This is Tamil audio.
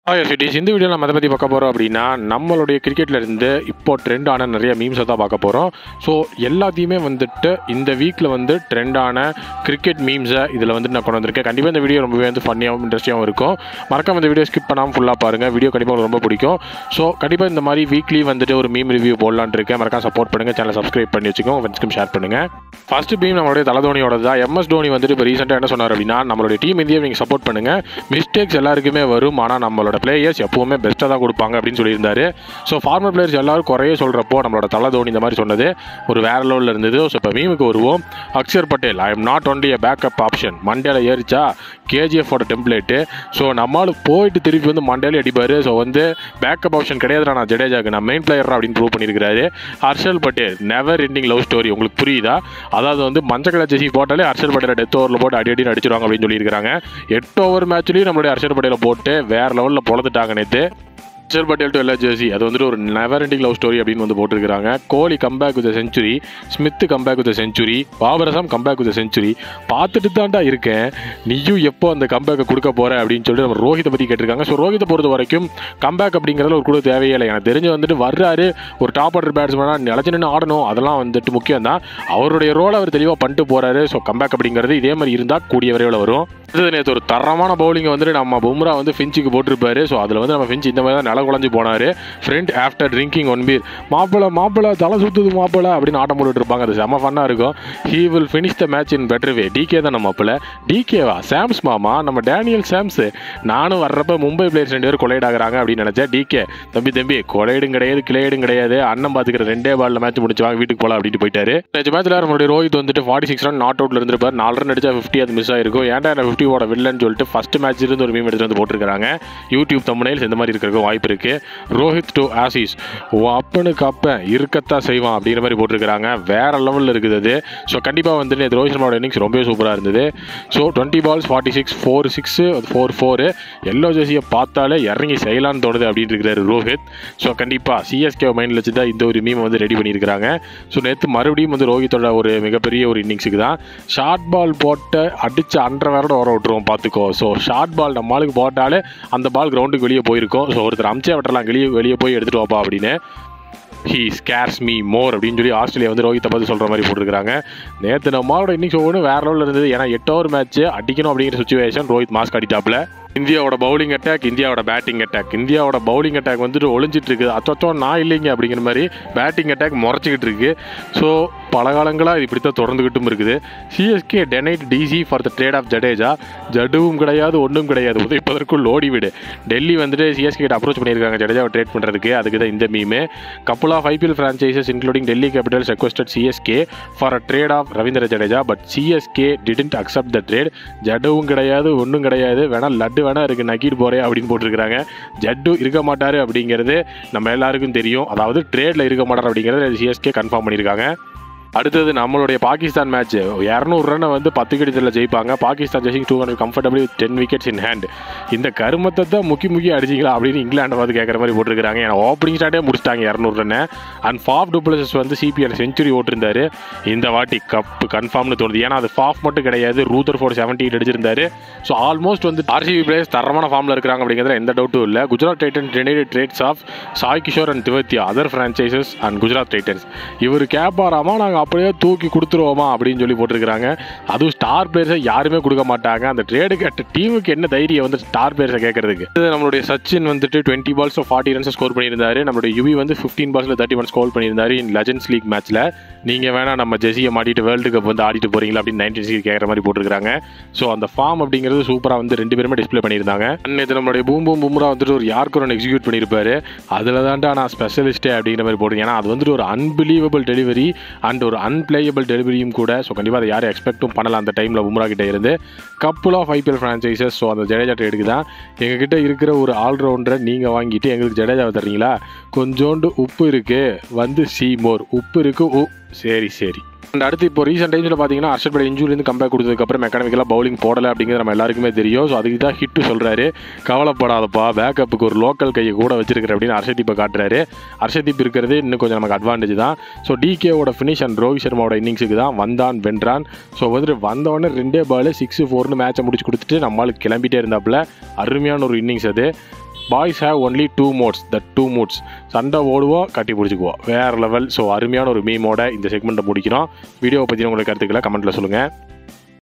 ஹாய் சிட்டிஸ் இந்த வீடியோ நம்ம எதை பற்றி பார்க்க போகிறோம் அப்படின்னா நம்மளுடைய கிரிக்கெட்ல இருந்து இப்போ ட்ரெண்ட் ஆன நிறைய மீம்ஸை தான் பார்க்க போகிறோம் ஸோ எல்லாத்தையுமே வந்துட்டு இந்த வீக்கில் வந்து ட்ரெண்டான கிரிக்கெட் மீம்ஸை இதில் வந்து நான் கொண்டு வந்திருக்கேன் கண்டிப்பாக இந்த வீடியோ ரொம்பவே வந்து ஃபன்னியாகவும் இன்ட்ரெஸ்டியாகவும் இருக்கும் மறக்காம இந்த வீடியோ ஸ்கிப் பண்ணாமல் ஃபுல்லாக பாருங்கள் வீடியோ கண்டிப்பாக உங்களுக்கு ரொம்ப பிடிக்கும் ஸோ கண்டிப்பாக இந்த மாதிரி வீக்லி வந்துட்டு ஒரு மீம் ரிவ்யூ போடலான்னு இருக்கேன் மறக்காம சப்போர்ட் பண்ணுங்கள் சேனல் சப்ஸ்கிரைப் பண்ணி வச்சுக்கோங்க ஃப்ரெண்ட்ஸ்க்கும் ஷேர் பண்ணுங்கள் ஃபர்ஸ்ட் மீம் நம்மளுடைய தலை தோனியோட தான் எம்எஸ் தோனி வந்துட்டு இப்போ ரீசெண்டாக என்ன சொன்னார் அப்படின்னா நம்மளுடைய டீம் இந்தியாவை நீங்கள் சப்போர்ட் பண்ணுங்கள் மிஸ்டேக்ஸ் எல்லாருக்குமே வரும் ஆனால் நம்மளோட பிளேயர்ஸ் எப்பவுமே பெஸ்ட்டாக தான் கொடுப்பாங்க அப்படின்னு சொல்லியிருந்தாரு ஸோ ஃபார்மர் பிளேயர்ஸ் எல்லாரும் குறைய சொல்கிறப்போ நம்மளோட தலை தோனி இந்த மாதிரி சொன்னது ஒரு வேற லெவலில் இருந்தது ஸோ இப்போ மீமுக்கு வருவோம் Akshar Patel I am not only a backup option மண்டேல ஏறிச்சா கேஜிஎஃபோட டெம்ப்ளேட்டு ஸோ நம்மளும் போயிட்டு திருப்பி வந்து மண்டேலே அடிப்பார் ஸோ வந்து பேக்கப் ஆப்ஷன் கிடையாதுடா நான் ஜடேஜாக்கு நான் மெயின் பிளேயர் அப்படின்னு ப்ரூவ் பண்ணியிருக்காரு Harshal Patel never ending love story உங்களுக்கு புரியுதா அதாவது வந்து மஞ்சள் கலர் ஜெசி போட்டாலே ஹர்ஷல் பட்டேலை டெத் ஓவரில் போட்டு அடி அடி அடிச்சிருவாங்க அப்படின்னு சொல்லியிருக்காங்க எட்டு ஓவர் மேட்ச்லேயும் நம்மளுடைய ஹர்ஷல் பட்டேலை போட்டு வேற லெவலில் பொழந்துட்டாங்க நேற்று Harshal Patel to yellow jersey அது வந்துட்டு ஒரு நெவர் எண்டிங் லவ் ஸ்டோரி அப்படின்னு வந்து போட்டிருக்காங்க Kohli comeback with century Smith comeback with century பாபரசம் கம்பேக் வித் செஞ்சுரி பார்த்துட்டு தான்டா இருக்கேன் நீயும் எப்போ அந்த கம்பேக்கை கொடுக்க போற அப்படின்னு சொல்லிட்டு நம்ம ரோஹித்தை பற்றி கேட்டிருக்காங்க ஸோ ரோஹித்தை பொறுத்த வரைக்கும் கம்பேக் அப்படிங்கிறதுல ஒரு கூட தேவையே இல்லை எனக்கு தெரிஞ்சு வந்துட்டு வர்றாரு ஒரு டாப் ஆர்டர் பேட்ஸ்மேனாக நிலச்சி நின்று ஆடணும் அதெல்லாம் வந்துட்டு முக்கியம் தான் அவருடைய ரோலை அவர் தெளிவாக பண்ணிட்டு போறாரு ஸோ கம்பேக் அப்படிங்கிறது இதே மாதிரி இருந்தால் கூடிய விரைவில் வரும் அடுத்தது நேற்று ஒரு தரமான பவுலிங்கை வந்துட்டு நம்ம பும்ரா வந்து ஃபின்ச்சுக்கு போட்டிருப்பாரு ஸோ அதில் வந்து நம்ம ஃபின்ச் இந்த மாதிரி தான் நில குழஞ்சு போனார் friend after drinking one beer மாப்பிள மாப்பிள தலை சுத்துது மாப்பிள அப்படின்னு ஆட்டம் போட்டுட்டு இருப்பாங்க அது செம்ம ஃபன்னாக இருக்கும் he will finish the match in better way DK தான் நம்ம மாப்பிள டிகேவா சாம்ஸ் மாமா நம்ம டேனியல் சாம்ஸ் நானும் வர்றப்ப மும்பை பிளேயர்ஸ் ரெண்டு பேர் கொலைட் ஆகுறாங்க அப்படின்னு நினச்சேன் டிகே தம்பி தம்பி கொலைடும் கிடையாது கிளையடும் கிடையாது அண்ணன் பார்த்துக்கிற ரெண்டே பால்ல மேட்ச் முடிச்சு வாங்க வீட்டுக்கு போகலாம் அப்படின்ட்டு போயிட்டாரு நேற்று மேட்ச்ல நம்மளுடைய ரோஹித் வந்துட்டு ஃபார்ட்டி சிக்ஸ் ரன் நாட் அவுட்ல இருந்திருப்பார் நாலு ரன் அடிச்சா ஃபிஃப்டி அது மிஸ் ஆயிருக்கும் ஏன்டா என்ன ஃபிஃப்டி ஓட வில்லன்னு சொல்லிட்டு ஃபர்ஸ்ட் மேட்ச் இருந்து ஒரு மீம் எடுத்து வந்து போட்டிருக்காங்க யூடியூப் தம்னைல்ஸ் இந்த மாதிரி இருக்கிறதுக்கு வாய்ப்பு இருக்கு ரோஹித் டு ஆசிஸ் ஓ அப்பனுக்கு அப்பன் இருக்கத்தான் செய்வான் அப்படிங்கிற மாதிரி போட்டிருக்காங்க வேற லெவலில் இருக்குது அது ஸோ கண்டிப்பாக வந்துட்டு நேற்று ரோஹித் சர்மாவோட இன்னிங்ஸ் ரொம்பவே சூப்பராக இருந்தது so twenty balls forty six four six four four yellow ஜெர்சியை பார்த்தாலே இறங்கி செய்யலான்னு தோணுது அப்படின்னு இருக்கிறாரு ரோஹித் ஸோ கண்டிப்பாக சிஎஸ்கே மைண்டில் வச்சு தான் இந்த ஒரு மீம் வந்து ரெடி பண்ணியிருக்கிறாங்க ஸோ நேற்று மறுபடியும் வந்து ரோஹித்தோட ஒரு மிகப்பெரிய ஒரு இன்னிங்ஸுக்கு தான் ஷார்ட் பால் போட்டு அடிச்சு அன்றரை வேரோட வர விட்டுருவோம் பார்த்துக்கோ ஸோ ஷார்ட் பால் நம்ம ஆளுக்கு போட்டாலே அந்த பால் கிரவுண்டுக்கு வெளியே போயிருக்கும் ஸோ ஒருத்தர் அமிச்சே விட்டுறலாம் வெளியே வெளியே போய் எடுத்துட்டு வாப்பா அப்படின்னு ஹீ ஸ்கேர்ஸ் மீ மோர் அப்படின்னு சொல்லி ஆஸ்திரேலியா வந்து ரோஹித்தை பற்றி சொல்கிற மாதிரி போட்டிருக்காங்க நேற்று நம்மளோட இன்னிங்ஸ் ஒவ்வொன்று வேற லெவலில் இருந்தது ஏன்னா எட்டு ஓவர் மேட்ச் அடிக்கணும் அப்படிங்கிற சுச்சுவேஷன் ரோஹித் மாஸ்க் அடிட்டாப்ல இந்தியாவோட பவுலிங் அட்டாக் இந்தியாவோட பேட்டிங் அட்டாக் இந்தியாவோட பவுலிங் அட்டாக் வந்துட்டு ஒளிஞ்சிட்டு இருக்குது அச்சோ நான் இல்லைங்க அப்படிங்கிற மாதிரி பேட்டிங் அட்டாக் முறைச்சிக்கிட்டு இருக்கு ஸோ பல காலங்களாக இது இப்படித்தான் தொடர்ந்துகிட்டும் இருக்குது CSK denied DC for the trade of Jadeja ஜடுவும் கிடையாது ஒன்றும் கிடையாது உதைப்பதற்குள் ஓடி விடு டெல்லி வந்துட்டு சிஎஸ்கே கிட்ட அப்ரோச் பண்ணியிருக்காங்க ஜடேஜாவை ட்ரேட் பண்ணுறதுக்கு அதுக்கு தான் இந்த மீமே couple of IPL franchises including Delhi Capitals requested CSK for a trade of Ravindra Jadeja but CSK didn't accept the trade ஜடுவும் கிடையாது ஒன்றும் கிடையாது வேணா லட்டு வேணா இருக்கு நக்கீட் போறே அப்படின்னு போட்டிருக்காங்க ஜட்டு இருக்க மாட்டாரு அப்படிங்கிறது நம்ம எல்லாருக்கும் தெரியும் அதாவது ட்ரேட்ல இருக்க மாட்டார் அப்படிங்கிறத சிஎஸ்கே கன்ஃபார்ம் பண்ணியிருக்காங்க அடுத்தது நம்மளுடைய பாகிஸ்தான் மேட்ச் இரநூறு ரன்னை வந்து பத்து கிட்டத்தில் ஜெயிப்பாங்க பாகிஸ்தான் ஜெயிச்சிங் two hundred comfortably ten wickets in hand இந்த கருமத்தை தான் முக்கி முக்கி அடிச்சிங்களா அப்படின்னு இங்கிலாண்டை பார்த்து கேட்குற மாதிரி போட்டிருக்காங்க ஏன்னா ஓப்பனிங் ஸ்டார்ட்டே முடிச்சிட்டாங்க இரநூறு ரன்னு அண்ட் ஃபாஃப் டூப்ளசஸ் வந்து சிபிஎல் செஞ்சுரி ஓட்டிருந்தாரு இந்த வாட்டி கப் கன்ஃபார்ம்னு தோணுது ஏன்னா அது ஃபாஃப் மட்டும் கிடையாது ரூதர் ஃபோர் செவன்டி எயிட் அடிச்சிருந்தாரு ஸோ ஆல்மோஸ்ட் வந்து ஆர்சிபி பிளேயர்ஸ் தரமான ஃபார்மில் இருக்கிறாங்க அப்படிங்கிறதுல எந்த டவுட்டும் இல்லை Gujarat Titans united trades of Sai Kishore and Tewatia other franchises and Gujarat Titans இவர் கேட்பாராமா நாங்கள் அப்படியே தூக்கி கொடுத்துருவோமா அப்படின்னு சொல்லி போட்டிருக்காங்க அதுவும் ஸ்டார் பிளேயர்ஸை யாருமே கொடுக்க மாட்டாங்க அந்த ட்ரேடு கேட்ட டீமுக்கு என்ன தைரியம் வந்து ஸ்டார் பிளேயர்ஸை கேட்கறதுக்கு இது நம்மளுடைய சச்சின் வந்துட்டு twenty balls forty runs score பண்ணியிருந்தாரு நம்மளுடைய யுவி வந்து ஃபிஃப்டீன் பால்ஸில் தேர்ட்டி ஒன் ஸ்கோர் பண்ணியிருந்தாரு இன் லெஜன்ஸ் லீக் மேட்ச்சில் நீங்கள் வேணா நம்ம ஜெஸியை மாட்டிட்டு வேர்ல்டு கப் வந்து ஆடிட்டு போறீங்களா அப்படின்னு நைன்டீன் சிக்ஸ் கேட்குற மாதிரி போட்டிருக்காங்க ஸோ அந்த ஃபார்ம் அப்படிங்கிறது சூப்பராக வந்து ரெண்டு பேருமே டிஸ்ப்ளே பண்ணியிருந்தாங்க நேற்று நம்மளுடைய பூம் பூம் பும்ரா வந்துட்டு ஒரு யாருக்கு ஒன்று எக்ஸிக்யூட் பண்ணியிருப்பாரு அதில் தான்டா நான் ஸ்பெஷலிஸ்ட்டே அப்படிங்கிற மாதிரி போடுங்க ஏன்னா அது வந்துட்டு ஒரு அன்பிலீவபிள் டெலிவரி அண்ட் ஒரு அன்பிளேயபிள் டெலிவரியும் கூட ஸோ கண்டிப்பாக அதை யாரும் எக்ஸ்பெக்ட்டும் பண்ணலாம் அந்த டைமில் பும்ரா கிட்ட இருந்து couple of IPL franchises so அந்த ஜடேஜா ட்ரேடுக்கு தான் எங்ககிட்ட இருக்கிற ஒரு ஆல்ரவுண்டரை நீங்கள் வாங்கிட்டு எங்களுக்கு ஜடேஜாவை தர்றீங்களா கொஞ்சோண்டு உப்பு இருக்குது வந்து சி மோர் உப்பு இருக்கு உ சரி சரி அண்ட் அடுத்து இப்போ ரீசெண்ட் டைம்ஸில் பார்த்தீங்கன்னா அர்ஷத் படை இன்ஜூரிலேருந்து கம்பேக் கொடுத்ததுக்கப்புறம் மெக்கானிக்கலாக பவுலிங் போடலை அப்படிங்கிறது நம்ம எல்லாருக்குமே தெரியும் ஸோ அதுக்கு தான் ஹிட்டு சொல்கிறாரு கவலைப்படாதப்பா பேக்கப்புக்கு ஒரு லோக்கல் கையை கூட வச்சிருக்கிற அப்படின்னு அர்ஷதீப்பை காட்டுறாரு அர்ஷதீப் இருக்கிறது இன்னும் கொஞ்சம் நமக்கு அட்வான்டேஜ் தான் ஸோ டிகேவோட ஃபினிஷ் அண்ட் ரோஹித் சர்மாவோட இன்னிங்ஸுக்கு தான் வந்தான் வென்றான் ஸோ வந்துட்டு வந்தவொடனே ரெண்டே பால் சிக்ஸ் ஃபோர்னு மேட்சை முடிச்சு கொடுத்துட்டு நம்மளுக்கு கிளம்பிட்டே இருந்தாப்புல அருமையான ஒரு இன்னிங்ஸ் அது boys have only two moods the two moods சண்டை ஓடுவோம் கட்டி பிடிச்சிக்குவோம் வேறு லெவல் ஸோ அருமையான ஒரு மீமோட இந்த செக்மெண்ட்டை முடிக்கிறோம் வீடியோவை பற்றி உங்களுக்கு கருத்துக்களை கமெண்ட்டில் சொல்லுங்கள்